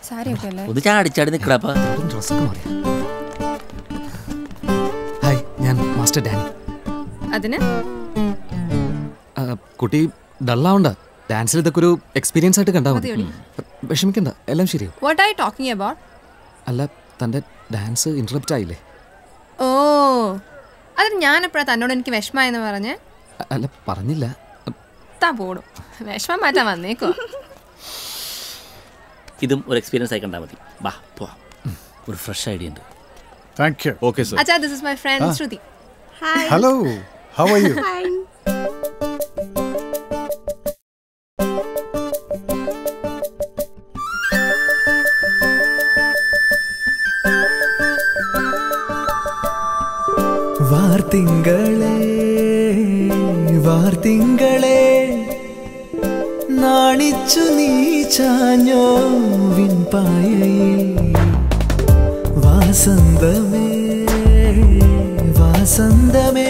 സാരിയൊക്കെ അല്ലേ ഒന്ന് ചാടിച്ചാടി നിക്കടപ്പാ ഡ്രസ്സൊക്കെ മാറിയ ഹായ് ഞാൻ മാസ്റ്റർ ഡാനി അതിന് ആ, കുട്ടി ഡള്ളാവണ്ട ഡാൻസിൽ ഇതൊക്കെ ഒരു എക്സ്പീരിയൻസ് ആയിട്ട് കണ്ടാൽ മതി മതിയോടി. വിഷമിക്കണ്ട എല്ലാം ശരിയാവും വാട്ട് ആർ ടോക്കിംഗ് അബൌട്ട് അല്ല തൻ്റെ ഡാൻസ് ഇന്ററപ്റ്റ് ആയില്ലേ ഓ അതിന് ഞാൻ എപ്പോഴാണ് തന്നോട് എനിക്ക് വിഷമായെന്ന് പറഞ്ഞ് അ- അല്ല പറഞ്ഞില്ല താ പോടും വിഷമം മാറ്റാൻ വന്നേക്കോ ഇതും ഒരു എക്സ്പീരിയൻസ് ആയി കണ്ടാൽ മതി ബാ പോവാം ഒരു ഫ്രഷ് ഐഡിയ ഉണ്ട് Thank you. ഓക്കെ സർ അച്ഛാ this is my friend Shruti Hello. How are you? വാർത്തിങ്കളെ വാർത്തിങ്കളെ നാണിച്ചു നീ ചാഞ്ഞോ വിൺപായയിൽ വാസന്തമേ വാസന്തമേ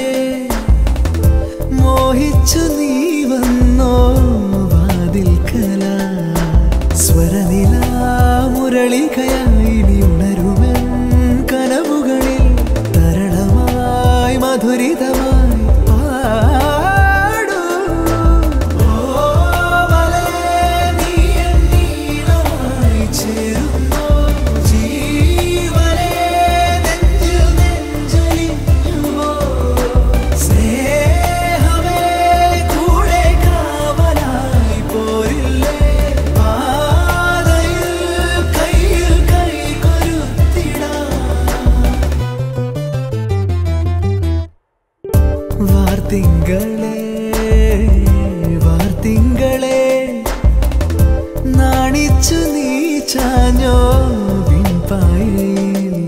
മോഹിച്ചു നീ വന്നോ വാതിൽക്കല സ്വരനില മുരളികയായി നീ ഉണരുമെൻ കനവുകളിൽ തരളമായി മധുരിതമായി പാടൂ ഓവലേ നീ എൻ നീളമായി ചേരുന്നോ ജീവനേ നെഞ്ചിൽ നെഞ്ചലിഞ്ഞുവോ സ്നേഹമേ കൂടെ കാവലായി പോരില്ലേ പാതയിൽ കയ്യിൽ കൈ കൊരുത്തിടാം വാർത്തിങ്കളെ വാർത്തിങ്കളെ നാണിച്ചു നീ ചാഞ്ഞോ വിൺപായയിൽ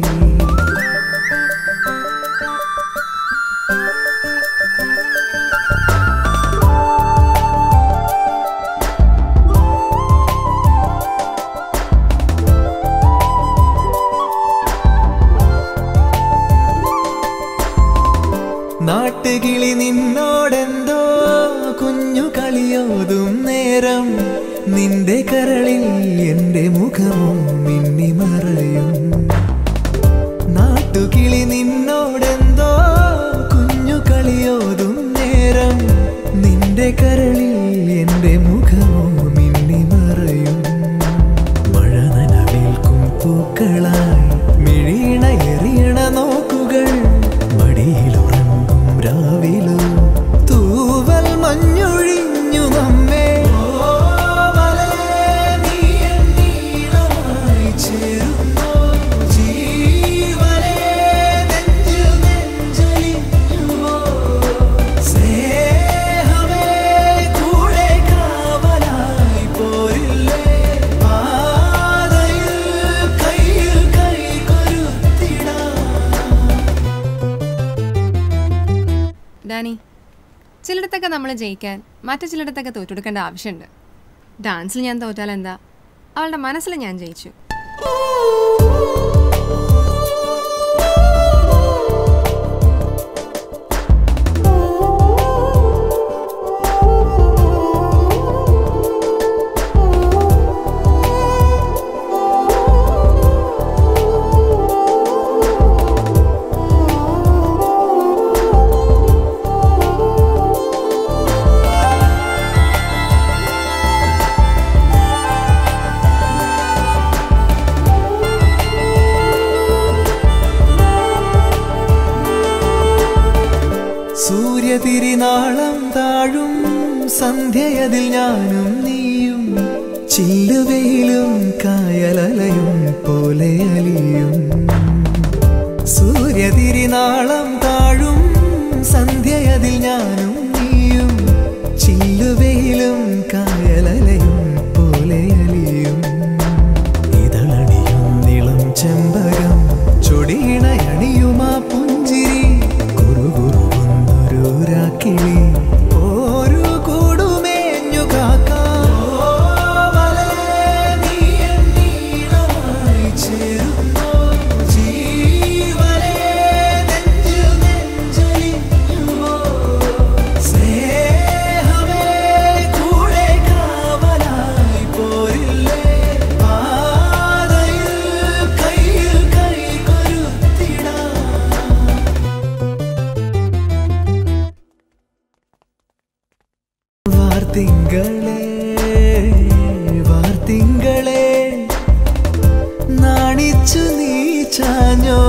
നാട്ടുകിളി നിന്നോടെന്തോ കുഞ്ഞു കളിയോതും നേരം നിന്റെ കരളിൽ എന്റെ മുഖവും മിന്നി മറയും നാട്ടുകിളി നിന്നോടെന്തോ കുഞ്ഞു കളിയോതും നേരം നിന്റെ കരളിൽ എന്റെ മുഖവും മിന്നി മറയും മഴ നനവേൽക്കും പൂക്കളായി മിഴീണ എറിയണ നോക്കുകൾ മടിയിലുറങ്ങും രാവിലും തൂവൽ മഞ്ഞൊഴിഞ്ഞു നമ്മെ ഓവലേ നീ എൻ നീളമായി ചേരുന്നോ ജീവനേ നെഞ്ചിൽ നെഞ്ചലിഞ്ഞുവോ സ്നേഹമേ കൂടെ കാവലായി പോരില്ലേ പാതയിൽ കയ്യിൽ കൈ കൊരുത്തിടാം ഡാനി ചിലയിടത്തൊക്കെ നമ്മൾ ജയിക്കാൻ മറ്റു ചിലയിടത്തൊക്കെ തോറ്റെടുക്കേണ്ട ആവശ്യമുണ്ട് ഡാൻസിൽ ഞാൻ തോറ്റാൽ എന്താ അവളുടെ മനസ്സിൽ ഞാൻ ജയിച്ചു സൂര്യതിരിനാളം താഴും സന്ധ്യയതിൽ ഞാനും നീയും ചില്ലുവെയിലും കായലലയും പോലെ അലിയും സൂര്യതിരിനാളം താഴും സന്ധ്യയതിൽ ഞാനും നീയും ചില്ലുവെയിലും കായലലയും പോലെ അലിയും ഇതളണിയും നിളം ചെമ്പകം ചൊടിയിണയണിയുമാ പുഞ്ചിരി കുറുകുറുന്നൊരു രാക്കിളി ഒരു കൂടുമേഞ്ഞു കാക്കാം ഓവലേ നീ എൻ നീളമായി ചേരുന്നോ ജീവനേ നെഞ്ചിൽ നെഞ്ചലിഞ്ഞുവോ സ്നേഹമേ കൂടെ വാർത്തിങ്കളെ വാർത്തിങ്കളെ നാണിച്ചു നീ ചാഞ്ഞോ